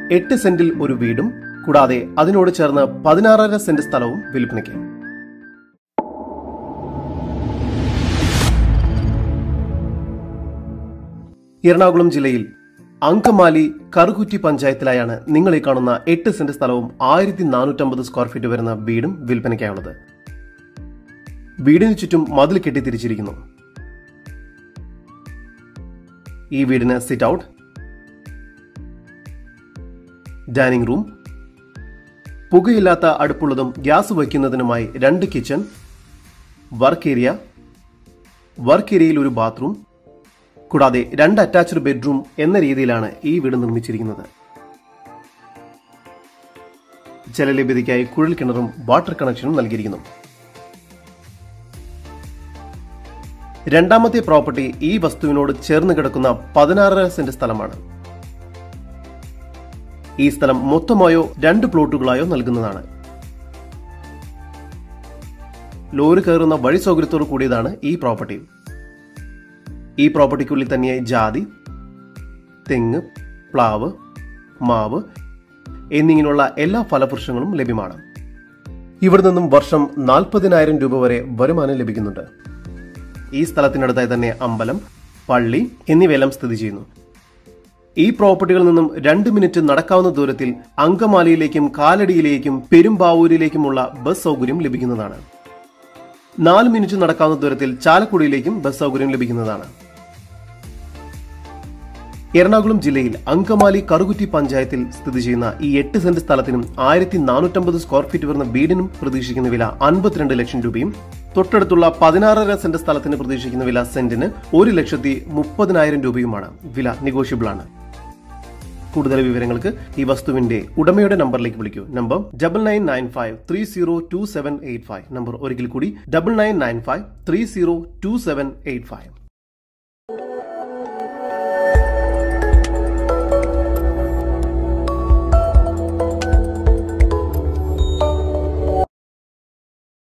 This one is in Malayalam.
എട്ട് സെന്റിൽ ഒരു വീടും കൂടാതെ അതിനോട് ചേർന്ന് പതിനാറര സെന്റ് സ്ഥലവും വിൽപ്പനയ്ക്ക് എറണാകുളം ജില്ലയിൽ അങ്കമാലി കറുകുറ്റി പഞ്ചായത്തിലായാണ് നിങ്ങൾ ഈ കാണുന്ന എട്ട് സെന്റ് സ്ഥലവും ആയിരത്തി നാനൂറ്റമ്പത് സ്ക്വയർ ഫീറ്റ് വരുന്ന വീടും വിൽപ്പനയ്ക്കായുള്ളത് വീടിന് ചുറ്റും മതിൽ കെട്ടി തിരിച്ചിരിക്കുന്നു ഈ വീടിന് സിറ്റ് ഔട്ട് ഡൈനിങ് റൂം പുകയില്ലാത്ത അടുപ്പുള്ളതും ഗ്യാസ് വയ്ക്കുന്നതിനുമായി രണ്ട് കിച്ചൺ വർക്ക് ഏരിയ വർക്ക് ഏരിയയിൽ ഒരു ബാത്റൂം കൂടാതെ രണ്ട് അറ്റാച്ച്ഡ് ബെഡ്റൂം എന്ന രീതിയിലാണ് ഈ വീട് നിർമ്മിച്ചിരിക്കുന്നത് ജലലഭ്യതയ്ക്കായി കുഴൽ കിണറും വാട്ടർ കണക്ഷനും നൽകിയിരിക്കുന്നു രണ്ടാമത്തെ പ്രോപ്പർട്ടി ഈ വസ്തുവിനോട് ചേർന്ന് കിടക്കുന്ന പതിനാറര സെന്റ് സ്ഥലമാണ് ഈ സ്ഥലം മൊത്തമായോ രണ്ട് പ്ലോട്ടുകളായോ നൽകുന്നതാണ് ലോറി കയറുന്ന വഴി സൗകര്യത്തോടു കൂടിയതാണ് ഈ പ്രോപ്പർട്ടി ഈ പ്രോപ്പർട്ടിക്കുള്ളിൽ തന്നെ ജാതി തെങ്ങ് പ്ലാവ് മാവ് എന്നിങ്ങനെയുള്ള എല്ലാ ഫലവൃക്ഷങ്ങളും ലഭ്യമാണ് ഇവിടെ നിന്നും വർഷം നാൽപ്പതിനായിരം രൂപ വരെ വരുമാനം ലഭിക്കുന്നുണ്ട് ഈ സ്ഥലത്തിനടുത്തായി തന്നെ അമ്പലം പള്ളി എന്നിവയെല്ലാം സ്ഥിതി ചെയ്യുന്നു ഈ പ്രോപ്പർട്ടികളിൽ നിന്നും രണ്ട് മിനിറ്റ് നടക്കാവുന്ന ദൂരത്തിൽ അങ്കമാലിയിലേക്കും കാലടിയിലേക്കും പെരുമ്പാവൂരിലേക്കുമുള്ള ബസ് സൗകര്യം ലഭിക്കുന്നതാണ് നാല് മിനിറ്റ് നടക്കാവുന്ന ദൂരത്തിൽ ചാലക്കുടിയിലേക്കും ബസ് സൗകര്യം ലഭിക്കുന്നതാണ് എറണാകുളം ജില്ലയിൽ അങ്കമാലി കറുകുറ്റി പഞ്ചായത്തിൽ സ്ഥിതി ചെയ്യുന്ന ഈ എട്ട് സെന്റ് സ്ഥലത്തിനും ആയിരത്തി നാനൂറ്റമ്പത് സ്ക്വയർ ഫീറ്റ് വരുന്ന വീടിനും പ്രതീക്ഷിക്കുന്ന വില അൻപത്തിരണ്ട് ലക്ഷം രൂപയും തൊട്ടടുത്തുള്ള പതിനാറര സെന്റ് സ്ഥലത്തിന് പ്രതീക്ഷിക്കുന്ന വില സെന്റിന് ഒരു ലക്ഷത്തി മുപ്പതിനായിരം രൂപയുമാണ് വില നെഗോഷ്യബിൾ ആണ് കൂടുതൽ വിവരങ്ങൾക്ക് ഈ വസ്തുവിന്റെ ഉടമയുടെ നമ്പറിലേക്ക് വിളിക്കൂ number double nine nine five three zero two seven eight five number ഒരിക്കൽ കൂടി double nine nine five three zero two seven eight five